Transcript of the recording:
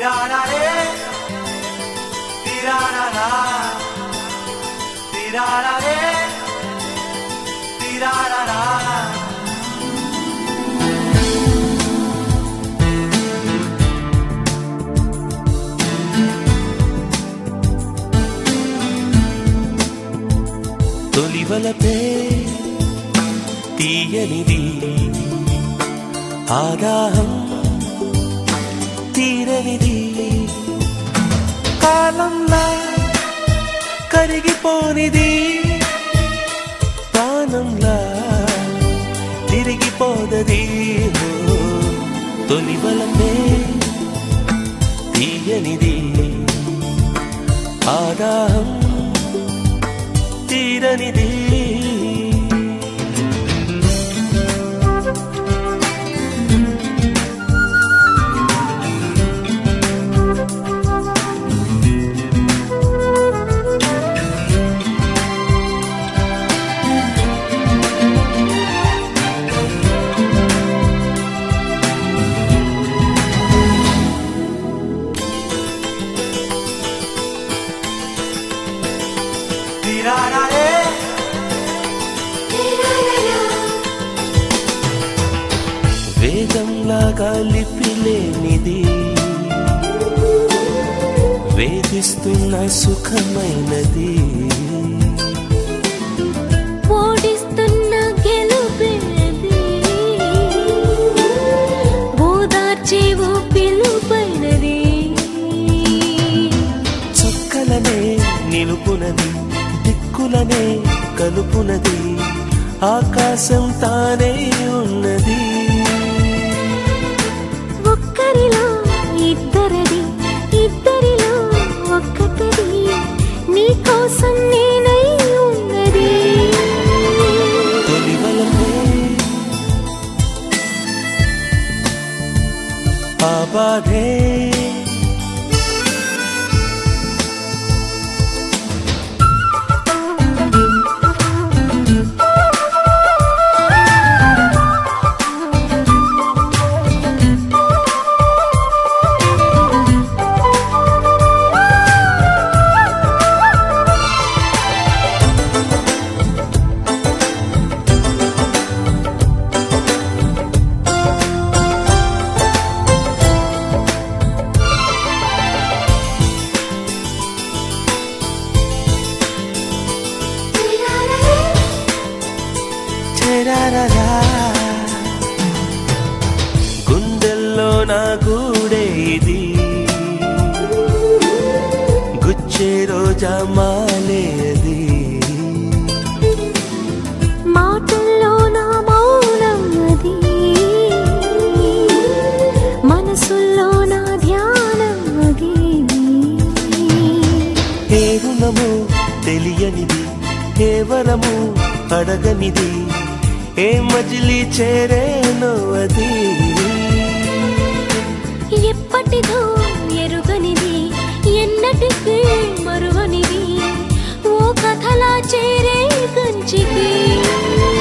Tirararé, tirarará, tirararé, tirarará. తొలివలపే తీయనిది ఆదాహం తీరనిది కాలంలా కరిగిపోనిది ప్రాణంలా తిరిగిపోదది ఓ, తొలివలపే తీయనిది ఆదాహం తీరనిది Tirararé, వేదంలాగా లిపిలేనిది వేధిస్తున్న సుఖమైనది ఓడిస్తున్న గెలుపెనది ఓదార్చేవో పిలుపైనది చుక్కలనే నిలుపునది దిక్కులనే కలుపునది ఆకాశం తానే ఉన్నది ఒక్కరిలో ఇద్దరది ఇద్దరిలో ఒక్కటిది నీ కోసం నేనై ఉన్నది తొలివలపే ఆ బాధే చెరారరా. గుండెల్లో నా గూడే ఇది గుచ్చే రోజా మాలే అది మాటల్లో నా మౌనం అది మనసుల్లో నా ధ్యానం అది ఏ రుణము తెలియనిది ఏ వరము అడగనిది ఏ మజిలీ చేరేనో అది ఎప్పటిదో ఎరుగనిది ఎన్నటికీ మరువనిది ఓ కథలా చేరే కంచికి